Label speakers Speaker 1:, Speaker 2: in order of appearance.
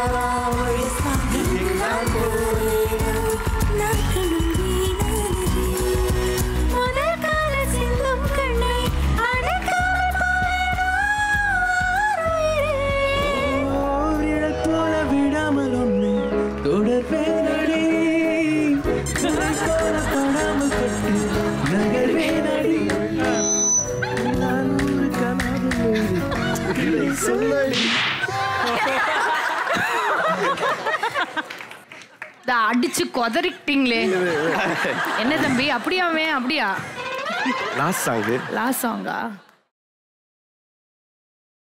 Speaker 1: நிழல் போல விடாமல் ஒன்று தொடர்வேனடி கடல் போல தொடாமல் தொட்டு நகர்வேனடி நான் ஒரு கனவு இல்லை சொல்லடி
Speaker 2: இத அடிச்சு கொதறிக்கிட்டீங்களே என்ன தம்பி அப்படியாமே அப்படியா
Speaker 3: லாஸ்ட் சாங்
Speaker 2: லாஸ்ட் சாங்கா